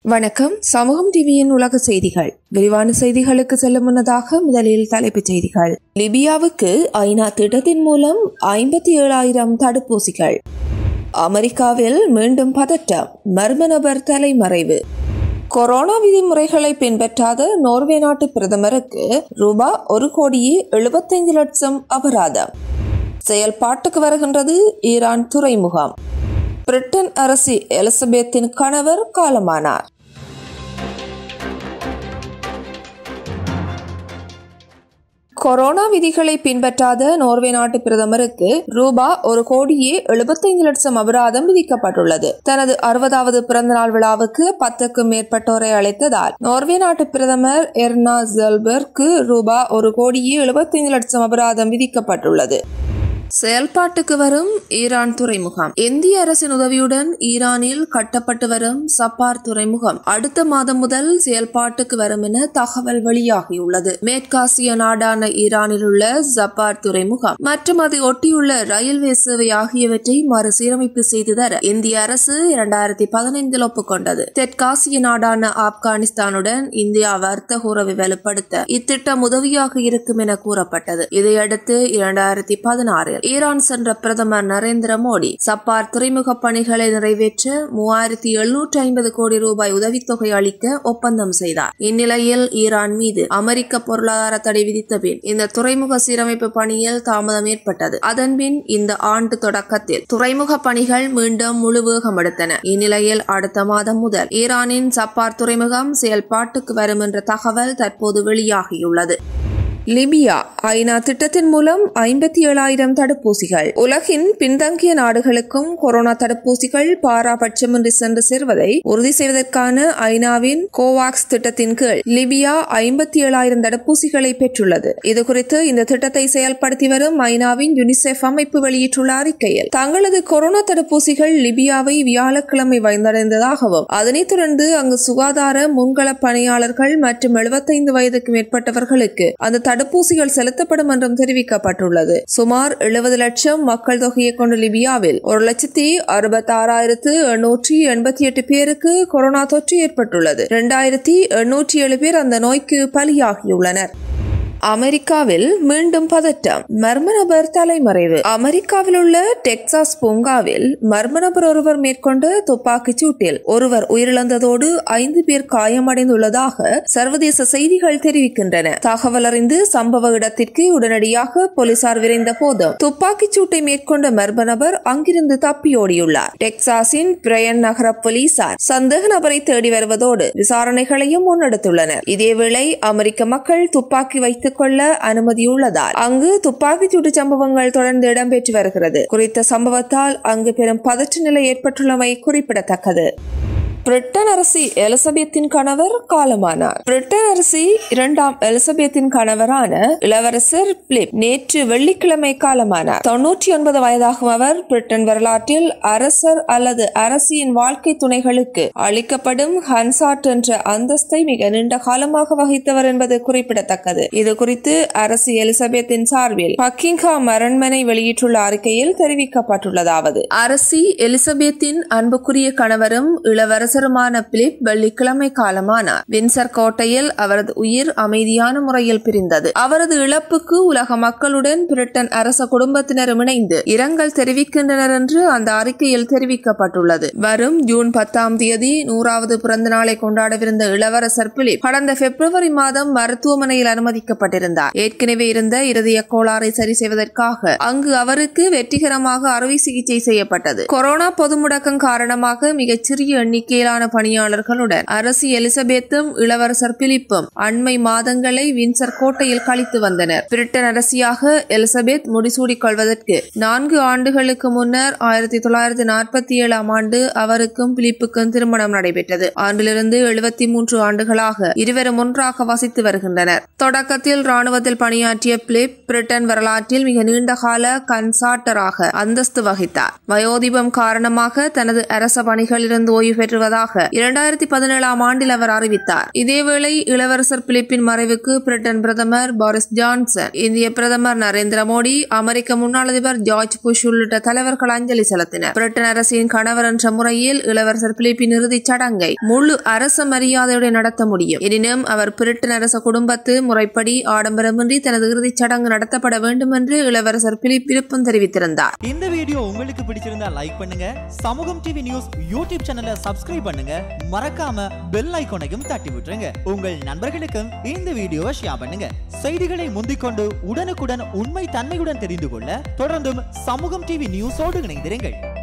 வணக்கம் சமூகம் டிவியின் உலக செய்திகள் விரிவான செய்திகளுக்கு செல்லும் முன்னதாக முதலில் தலைப்புச் செய்திகள் லிபியாவுக்கு ஐநா திட்டத்தின் மூலம் ஐம்பத்தி ஏழாயிரம் தடுப்பூசிகள் அமெரிக்காவில் மீண்டும் பதட்டம் மர்ம நபர் தலைமறைவு கொரோனா விதிமுறைகளை பின்பற்றாத நோர்வே நாட்டு பிரதமருக்கு ரூபா ஒரு கோடியே எழுபத்தைந்து லட்சம் அபராதம் செயல்பாட்டுக்கு வருகின்றது ஈரான் துறைமுகம் பிரிட்டன் அரசி எலிசபெத்தின் கணவர் காலமானார் கொரோனா விதிகளை பின்பற்றாத நோர்வே நாட்டு பிரதமருக்கு ரூபா ஒரு கோடியே எழுபத்தைந்து லட்சம் அபராதம் விதிக்கப்பட்டுள்ளது தனது அறுபதாவது பிறந்தநாள் விழாவுக்கு பத்துக்கும் மேற்பட்டோரை அழைத்ததால் நோர்வே நாட்டு பிரதமர் எர்னா ஜெல்பர்க்கு ரூபா ஒரு கோடியே எழுபத்தைந்து லட்சம் அபராதம் விதிக்கப்பட்டுள்ளது செயல்பாட்டுக்கு வரும் ஈரான் துறைமுகம் இந்திய அரசின் உதவியுடன் ஈரானில் கட்டப்பட்டு வரும் சப்பார் துறைமுகம் அடுத்த மாதம் முதல் செயல்பாட்டுக்கு வரும் என தகவல் வெளியாகியுள்ளது மேற்காசிய நாடான ஈரானில் உள்ள ஜப்பார் துறைமுகம் மற்றும் அதை ஒட்டியுள்ள ரயில்வே சேவை ஆகியவற்றை மறுசீரமைப்பு செய்து தர இந்திய அரசு இரண்டாயிரத்தி பதினைந்தில் ஒப்புக்கொண்டது தெற்காசிய நாடான ஆப்கானிஸ்தானுடன் இந்தியா வர்த்தக உறவை வலுப்படுத்த இத்திட்டம் உதவியாக இருக்கும் என கூறப்பட்டது இதையடுத்து இரண்டாயிரத்தி பதினாறு ஈரான் சென்ற பிரதமர் நரேந்திர மோடி சப்பார் துறைமுக பணிகளை நிறைவேற்ற மூவாயிரத்தி எழுநூற்றி ஐம்பது கோடி ரூபாய் உதவித்தொகை அளிக்க ஒப்பந்தம் செய்தார் இந்நிலையில் ஈரான் மீது அமெரிக்க பொருளாதார தடை விதித்த பின் இந்த துறைமுக சீரமைப்பு பணியில் தாமதம் ஏற்பட்டது அதன்பின் இந்த ஆண்டு தொடக்கத்தில் துறைமுக பணிகள் மீண்டும் முழு வேகம் எடுத்தன இந்நிலையில் அடுத்த மாதம் முதல் ஈரானின் சப்பார் துறைமுகம் செயல்பாட்டுக்கு வரும் என்ற தகவல் தற்போது வெளியாகியுள்ளது லிபியா ஐநா திட்டத்தின் மூலம் ஐம்பத்தி ஏழாயிரம் தடுப்பூசிகள் உலகின் பின்தங்கிய நாடுகளுக்கும் கொரோனா தடுப்பூசிகள் பாராபட்சமின்றி சென்று சேர்வதை உறுதி செய்வதற்கான ஐநாவின் கோவாக்ஸ் திட்டத்தின் கீழ் லிபியா ஐம்பத்தி ஏழாயிரம் தடுப்பூசிகளை பெற்றுள்ளது இதுகுறித்து இந்த திட்டத்தை செயல்படுத்தி வரும் ஐநாவின் யுனிசெஃப் அமைப்பு வெளியிட்டுள்ள அறிக்கையில் தங்களது கொரோனா தடுப்பூசிகள் லிபியாவை வியாழக்கிழமை வந்தடைந்ததாகவும் அதனைத் தொடர்ந்து அங்கு சுகாதார முன்கள பணியாளர்கள் மற்றும் எழுபத்தைந்து வயதுக்கு மேற்பட்டவர்களுக்கு அந்த தடுப்பூசிகள் செலுத்தப்படும் என்றும் தெரிவிக்கப்பட்டுள்ளது சுமார் எழுபது லட்சம் மக்கள் தொகையை கொண்ட லிபியாவில் ஒரு லட்சத்தி அறுபத்தி ஆறாயிரத்து எண்ணூற்றி எண்பத்தி எட்டு பேருக்கு கொரோனா தொற்று ஏற்பட்டுள்ளது இரண்டாயிரத்தி எண்ணூற்றி ஏழு பேர் அந்த நோய்க்கு பலியாகியுள்ளனர் அமெரிக்காவில் மீண்டும் பதட்டம் மர்ம நபர் தலைமறைவு அமெரிக்காவில் உள்ள டெக்சாஸ் பூங்காவில் மர்ம நபர் ஒருவர் மேற்கொண்ட துப்பாக்கிச் சூட்டில் ஒருவர் உயிரிழந்ததோடு ஐந்து பேர் காயமடைந்துள்ளதாக சர்வதேச செய்திகள் தெரிவிக்கின்றன தகவல் அறிந்து சம்பவ இடத்திற்கு உடனடியாக போலீசார் விரைந்த போதும் துப்பாக்கிச் சூட்டை மேற்கொண்ட மர்ம நபர் அங்கிருந்து தப்பியோடியுள்ளார் டெக்சாஸின் பிரயன் நகர போலீசார் சந்தேக நபரை தேடி வருவதோடு விசாரணைகளையும் முன்னெடுத்துள்ளனர் இதேவேளை அமெரிக்க மக்கள் துப்பாக்கி வைத்து வைத்துக் கொள்ள அனுமதியுள்ளதால் அங்கு துப்பாக்கிச்சூடு சம்பவங்கள் தொடர்ந்து இடம்பெற்று வருகிறது குறித்த சம்பவத்தால் அங்கு பெரும் பதற்ற நிலை ஏற்பட்டுள்ளமை குறிப்பிடத்தக்கது பிரிட்டன் அரசி எலிசபெத்தின் கணவர் காலமானார் பிரிட்டன் அரசி இரண்டாம் எலிசபெத்தின் கணவரான இளவரசர் பிலிப் நேற்று வெள்ளிக்கிழமை காலமானார் தொன்னூற்றி ஒன்பது வயதாகும் அவர் பிரிட்டன் வரலாற்றில் அரசர் அல்லது அரசியின் வாழ்க்கை துணைகளுக்கு அளிக்கப்படும் ஹன்சாட் என்ற அந்தஸ்தை மிக நீண்ட காலமாக வகித்தவர் என்பது குறிப்பிடத்தக்கது இது குறித்து அரசி எலிசபெத்தின் சார்பில் பக்கிங்ஹாம் அரண்மனை வெளியிட்டுள்ள அறிக்கையில் தெரிவிக்கப்பட்டுள்ளதாவது அரசி எலிசபெத்தின் அன்புக்குரிய கணவரும் இளவரசர் அவசரமான பிலிப் வெள்ளிக்கிழமை காலமானார் வின்சர் கோட்டையில் அவரது உயிர் அமைதியான முறையில் பிரிந்தது அவரது இழப்புக்கு உலக மக்களுடன் பிரிட்டன் அரச குடும்பத்தினரும் இணைந்து இரங்கல் தெரிவிக்கின்றனர் என்று அந்த அறிக்கையில் தெரிவிக்கப்பட்டுள்ளது வரும் ஜூன் பத்தாம் தேதி நூறாவது பிறந்த நாளை கொண்டாடவிருந்த இளவரசர் பிலிப் கடந்த பிப்ரவரி மாதம் மருத்துவமனையில் அனுமதிக்கப்பட்டிருந்தார் ஏற்கனவே இருந்த இருதய கோளாறை சரி செய்வதற்காக அங்கு அவருக்கு வெற்றிகரமாக அறுவை சிகிச்சை செய்யப்பட்டது கொரோனா பொது முடக்கம் காரணமாக மிகச்சிறிய எண்ணிக்கையில் எண்ணிக்கையிலான பணியாளர்களுடன் அரசி எலிசபெத்தும் இளவரசர் பிலிப்பும் அண்மை மாதங்களை வின்சர் கோட்டையில் கழித்து வந்தனர் பிரிட்டன் அரசியாக எலிசபெத் முடிசூடிக் கொள்வதற்கு நான்கு ஆண்டுகளுக்கு முன்னர் ஆயிரத்தி தொள்ளாயிரத்தி நாற்பத்தி ஏழாம் ஆண்டு அவருக்கும் பிலிப்புக்கும் திருமணம் நடைபெற்றது ஆண்டிலிருந்து எழுபத்தி மூன்று ஆண்டுகளாக இருவரும் ஒன்றாக வசித்து வருகின்றனர் தொடக்கத்தில் ராணுவத்தில் பணியாற்றிய பிலிப் பிரிட்டன் வரலாற்றில் மிக நீண்ட கால கன்சாட்டராக அந்தஸ்து வகித்தார் வயோதிபம் காரணமாக தனது அரச பணிகளிலிருந்து ஓய்வு பெற்றுவதாக உள்ளதாக இரண்டாயிரத்தி பதினேழாம் ஆண்டில் அவர் அறிவித்தார் இதேவேளை இளவரசர் பிலிப்பின் மறைவுக்கு பிரிட்டன் பிரதமர் பாரிஸ் ஜான்சன் இந்திய பிரதமர் நரேந்திர மோடி அமெரிக்க முன்னாள் அதிபர் ஜார்ஜ் புஷ் உள்ளிட்ட தலைவர்கள் அஞ்சலி செலுத்தினர் பிரிட்டன் அரசின் கணவர் என்ற முறையில் இளவரசர் பிலிப்பின் இறுதிச் சடங்கை முழு அரச மரியாதையுடன் நடத்த முடியும் எனினும் அவர் பிரிட்டன் அரச குடும்பத்து முறைப்படி ஆடம்பரமின்றி தனது இறுதிச் சடங்கு நடத்தப்பட வேண்டும் என்று இளவரசர் பிலிப் விருப்பம் தெரிவித்திருந்தார் இந்த வீடியோ உங்களுக்கு பிடிச்சிருந்தா லைக் பண்ணுங்க சமூகம் டிவி நியூஸ் யூடியூப் சேனலை சப்ஸ்கிரைப் பண்ணுங்க மறக்காம பெல் ஐகானையும் தட்டி விட்டுருங்க உங்கள் நண்பர்களுக்கும் இந்த வீடியோவை ஷேர் பண்ணுங்க செய்திகளை முந்திக்கொண்டு உடனுக்குடன் உண்மை தன்மையுடன் தெரிந்து கொள்ள தொடர்ந்தும் சமூகம் டிவி நியூஸோடு இணைந்திருங்கள்